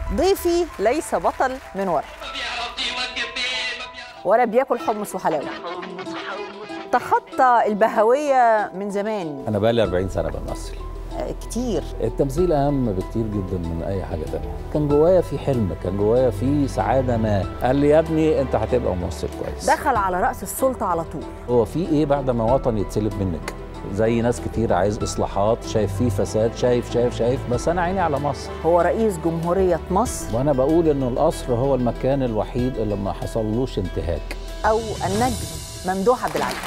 ضيفي ليس بطل من ورا ولا بياكل حمص وحلاوه تخطى البهويه من زمان انا بقالي 40 سنه بمثل آه، كتير التمثيل اهم بكتير جدا من اي حاجه تانية كان جوايا في حلم كان جوايا في سعاده ما قال لي يا ابني انت هتبقى ممثل كويس دخل على راس السلطه على طول هو في ايه بعد ما وطن يتسلب منك زي ناس كتير عايز اصلاحات شايف فيه فساد شايف شايف شايف بس انا عيني على مصر هو رئيس جمهوريه مصر وانا بقول ان القصر هو المكان الوحيد اللي ما حصلوش انتهاك او النجم ممدوح عبد العزيز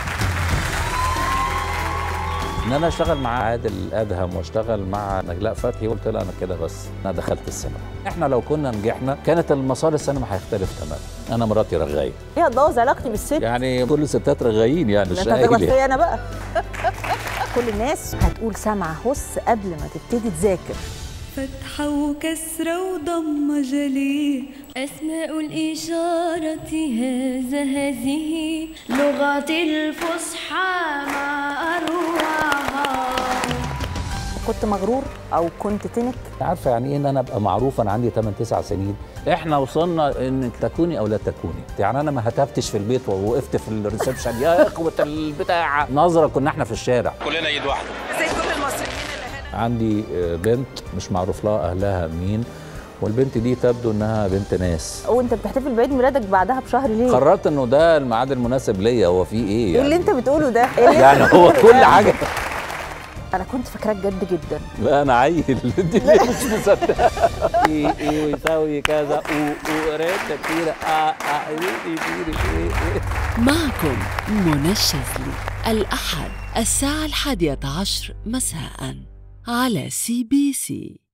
ان انا اشتغل مع عادل ادهم واشتغل مع نجلاء فتحي قلت لها انا كده بس انا دخلت السينما احنا لو كنا نجحنا كانت المسار السينما هيختلف تماما انا مراتي رغايه ايه هتبوظ علاقتي بالست يعني كل الستات رغايين يعني ده مش انت هتغلط قايل يعني. فيا انا بقى كل الناس هتقول سامعه هس قبل ما تبتدي تذاكر فتحة وكسرة وضمة جليه أسماء الإشارة هذا هذه لغة الفصحى ما أروعها كنت مغرور او كنت تنك عارفه يعني ايه ان انا ابقى معروف انا عندي 8 9 سنين احنا وصلنا انك تكوني او لا تكوني يعني انا ما هتفتش في البيت ووقفت في الريسبشن يا اخوه البتاع نظره كنا احنا في الشارع كلنا ايد واحده عندي آه، بنت مش معروف لها اهلها مين والبنت دي تبدو انها بنت ناس وانت بتحتفل بعيد ميلادك بعدها بشهر ليه قررت انه ده الميعاد المناسب ليا هو في ايه ايه يعني اللي انت بتقوله ده إيه اللي يعني انت هو بتقوله كل ده؟ حاجه انا كنت فاكراك جد جدا لا انا عيل دي ليه مش مصدقه ايه ايه ويساوي كذا و وريت كتير اه اه إيه إيه إيه إيه إيه. معكم منى الشاذلي الأحد الساعة الحادية عشر مساء على سي بي سي